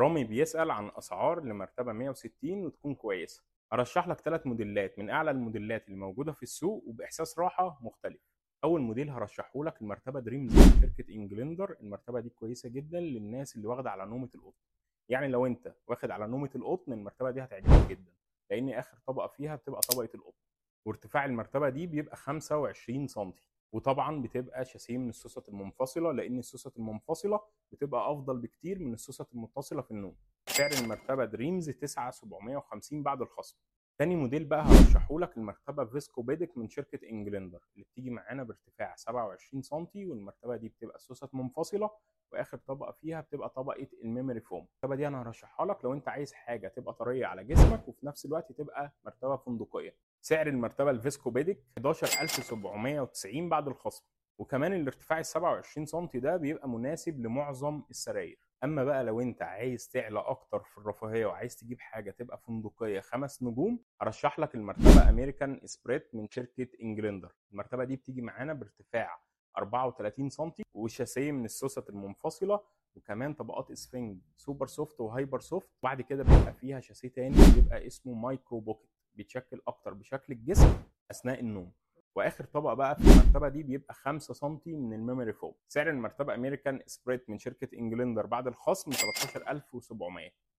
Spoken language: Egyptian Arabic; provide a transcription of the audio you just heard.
رامي بيسأل عن أسعار لمرتبة 160 وتكون كويسة أرشح لك ثلاث موديلات من أعلى الموديلات اللي موجودة في السوق وبإحساس راحة مختلف أول موديل هرشحه لك المرتبة دريم زي شركة إنجلندر المرتبة دي كويسة جدا للناس اللي واخدة على نومة القطن يعني لو أنت واخد على نومة القطن المرتبة دي هتعجبك جدا لأن آخر طبقة فيها بتبقى طبقة القطن وارتفاع المرتبة دي بيبقى 25 سم وطبعا بتبقى شاسيه من السوست المنفصله لان السوست المنفصله بتبقى افضل بكتير من السوست المتصله في النوم سعر المرتبه دريمز 9750 بعد الخصم تاني موديل بقى هرشحه لك المرتبه فيسكو بيدك من شركه انجلندر اللي بتيجي معانا بارتفاع 27 سم والمرتبه دي بتبقى السوست منفصله واخر طبقه فيها بتبقى طبقه الميموري فوم المرتبه دي انا هرشحها لك لو انت عايز حاجه تبقى طريه على جسمك وفي نفس الوقت تبقى مرتبه فندقيه سعر المرتبه الفيسكو بيدك 11790 بعد الخصم وكمان الارتفاع ال 27 سم ده بيبقى مناسب لمعظم السراير اما بقى لو انت عايز تعلى اكتر في الرفاهيه وعايز تجيب حاجه تبقى فندقيه خمس نجوم ارشح لك المرتبه امريكان اسبريت من شركه انجلندر المرتبه دي بتيجي معانا بارتفاع 34 سم وشاسيه من السوست المنفصله وكمان طبقات اسفنج سوبر سوفت وهايبر سوفت وبعد كده بيبقى فيها شاسيه تاني بيبقى اسمه مايكرو بوكيت بيتشكل اكتر بشكل الجسم اثناء النوم واخر طبقه بقى في المرتبه دي بيبقى 5 سم من الميموري فوم سعر المرتبه امريكان سبريت من شركه انجلندر بعد الخصم 13700